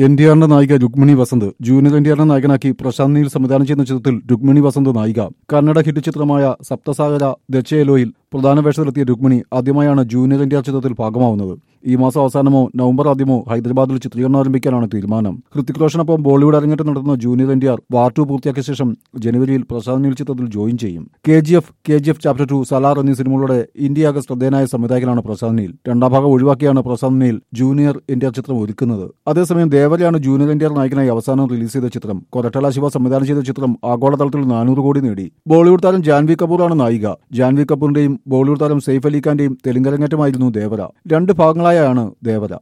N T ആറിന്റെ നായിക Rukmini Vasanth junior N T ആറിനെ നായകനാക്കി പ്രശാന്ത് നീൽ സംവിധാനം ചെയ്യുന്ന ചിത്രത്തിൽ രുക്മിണി വസന്ത് നായിക കന്നഡ ഹിറ്റ് ചിത്രമായ സപ്തസാഗര ദച്ചയലോയിൽ പ്രധാന വേഷത്തിലെത്തിയ രുക്മിണി ആദ്യമായാണ് ജൂനിയർ എൻ ടി ആർ ചിത്രത്തിൽ ഭാഗമാവുന്നത് ഈ മാസം അവസാനമോ നവംബർ ആദ്യമോ ഹൈദരാബാദിൽ ചിത്രീകരണം ആരംഭിക്കാനാണ് തീരുമാനം ഹൃത്തിക് റോഷനൊപ്പം ബോളിവുഡ് അരങ്ങേറ്റം നടത്തുന്ന junior N T R War two പൂർത്തിയാക്കിയ ശേഷം ജനുവരിയിൽ പ്രശാന്ത് നീൽ ചിത്രത്തിൽ ജോയിൻ ചെയ്യും K G F K G F chapter two Salaar എന്നീ സിനിമകളുടെ ഇന്ത്യയാകെ ശ്രദ്ധേയനായ സംവിധായകനാണ് പ്രശാന്ത് നീൽ രണ്ടാം ഭാഗം ഒഴിവാക്കിയാണ് Prashanth Neel junior N T R ചിത്രം ഒരുക്കുന്നത് അതേസമയം ദേവരയാണ് ജൂനിയർ എൻ ടി ആർ നായകനായി അവസാനം റിലീസ് ചെയ്ത ചിത്രം കൊരട്ടല ശിവ സംവിധാനം ചെയ്ത ചിത്രം ആഗോളതലത്തിൽ നാനൂറ് കോടി നേടി ബോളിവുഡ് താരം ജാൻവി കപൂറാണ് നായിക ജാൻവി കപൂറിന്റെയും ബോളിവുഡ് താരം സെയ്ഫ് അലി ഖാന്റെയും തെലുങ്കരങ്ങേറ്റമായിരുന്നു ദേവര രണ്ട് ഭാഗങ്ങളായാണ് ദേവര